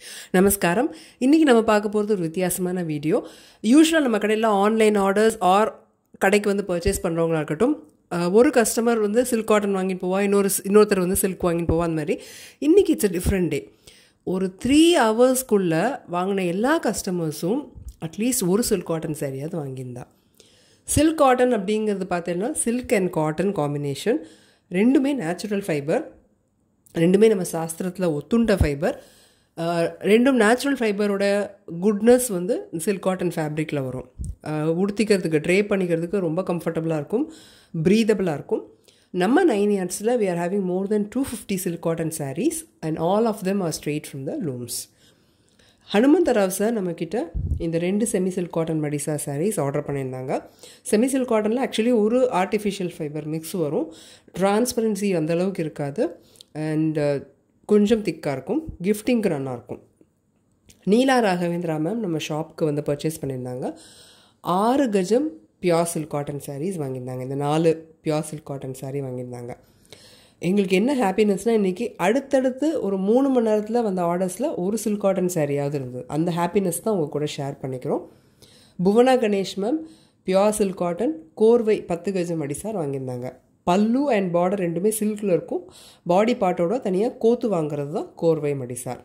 நமஸ்காரம் இன்றைக்கி நம்ம பார்க்க போகிறது ஒரு வித்தியாசமான வீடியோ யூஸ்வலாக நம்ம கடையில் ஆன்லைன் ஆர்டர்ஸ் ஆர் கடைக்கு வந்து பர்ச்சேஸ் பண்ணுறவங்களா இருக்கட்டும் அஹ், ஒரு கஸ்டமர் வந்து சில்க் காட்டன் வாங்கிட்டு போவா இன்னொரு இன்னொருத்தர் வந்து சில்க் வாங்கிட்டு போவா அந்த மாதிரி இன்றைக்கி இட்ஸ் a டிஃப்ரெண்ட் டே ஒரு த்ரீ ஹவர்ஸ்க்குள்ளே வாங்கின எல்லா கஸ்டமர்ஸும் அட்லீஸ்ட் ஒரு சில்க் காட்டன் சாரியாவது வாங்கியிருந்தா சில்க் காட்டன் அப்படிங்கிறது பார்த்தீங்கன்னா சில்க் அண்ட் காட்டன் காம்பினேஷன் ரெண்டுமே நேச்சுரல் ஃபைபர் ரெண்டுமே நம்ம சாஸ்திரத்தில் ஒத்துண்ட ஃபைபர் ரெண்டும் நேச்சுரல் ஃபைபரோட குட்னஸ் வந்து சில்க் காட்டன் ஃபேப்ரிக்கில் வரும் அஹ், உடுத்திக்கிறதுக்கு ட்ரே பண்ணிக்கிறதுக்கு ரொம்ப கம்ஃபர்டபுளாக இருக்கும் ப்ரீதபிளாக இருக்கும் நம்ம நைன் இயர்ஸில் we are having more than two fifty silk cotton sarees and all of them are straight from the looms Hanumantha Rao sir நம்மக்கிட்ட இந்த ரெண்டு செமி சில்க் காட்டன் மடிசா sarees ஆர்டர் பண்ணியிருந்தாங்க செமி சில்க் காட்டனில் ஆக்சுவலி ஒரு ஆர்டிஃபிஷியல் ஃபைபர் மிக்ஸ் வரும் transparency அந்த அளவுக்கு இருக்காது அண்ட் கொஞ்சம் திக்காக இருக்கும் கிஃப்டிங்க்கு ரன்னாக இருக்கும் நீலா ராகவேந்திரா மேம் நம்ம ஷாப்புக்கு வந்து பர்ச்சேஸ் பண்ணியிருந்தாங்க ஆறு கஜம் பியோர் சில்க் காட்டன் sarees வாங்கியிருந்தாங்க இந்த நாலு பியோர் சில்க் காட்டன் saree வாங்கியிருந்தாங்க எங்களுக்கு என்ன ஹாப்பினஸ்னால் இன்றைக்கி அடுத்தடுத்து ஒரு மூணு மணி நேரத்தில் வந்த ஆர்டர்ஸில் ஒரு சில்க் காட்டன் சாரியாவது இருந்தது அந்த ஹாப்பினஸ் தான் உங்கள் கூட ஷேர் பண்ணிக்கிறோம் Bhuvana Ganesh ma'am pure silk cotton கோர்வை பத்து கஜம் அடிசார் வாங்கியிருந்தாங்க பல்லு அண்ட் பார்டர் ரெண்டுமே சில்கில் இருக்கும் பாடி பார்ட்டோட தனியாக கோத்து வாங்குறது தான் கோர்வை மடிசார்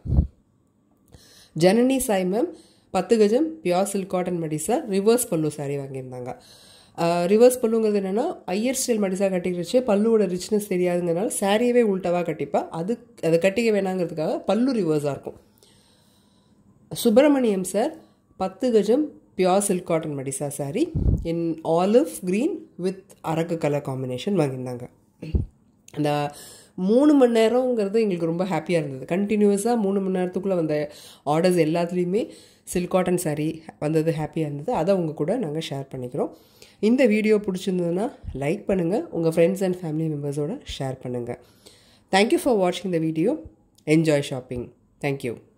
ஜனனி சாய் மேம் பத்து கஜம் பியோர் சில்க் காட்டன் மடிசா ரிவர்ஸ் பல்லு saree வாங்கியிருந்தாங்க ரிவர்ஸ் பல்லுங்கிறது என்னென்னா ஐயர் ஸ்டைல் மடிசா கட்டிக்கிடுச்சு பல்லுவோட ரிச்னஸ் தெரியாதுங்கிறனால சாரியவே உள்டாவாக கட்டிப்பா அது அதை கட்டிக்க வேணாங்கிறதுக்காக பல்லு ரிவர்ஸாக இருக்கும் சுப்பிரமணியம் சார் பத்து கஜம் பியோர் சில்க் காட்டன் மடிசா saree in olive green with அரக்கு கலர் காம்பினேஷன் வாங்கியிருந்தாங்க அந்த மூணு மணி நேரங்கிறது எங்களுக்கு ரொம்ப ஹாப்பியாக இருந்தது கண்டினியூஸாக மூணு மணி நேரத்துக்குள்ளே வந்த ஆர்டர்ஸ் எல்லாத்துலேயுமே சில்க் காட்டன் saree வந்தது ஹாப்பியாக இருந்தது அதை உங்கள் கூட நாங்கள் ஷேர் பண்ணிக்கிறோம் இந்த வீடியோ பிடிச்சிருந்ததுன்னா லைக் பண்ணுங்கள் உங்கள் ஃப்ரெண்ட்ஸ் அண்ட் ஃபேமிலி மெம்பர்ஸோட ஷேர் பண்ணுங்கள் தேங்க்யூ ஃபார் வாட்சிங் the video enjoy shopping thank you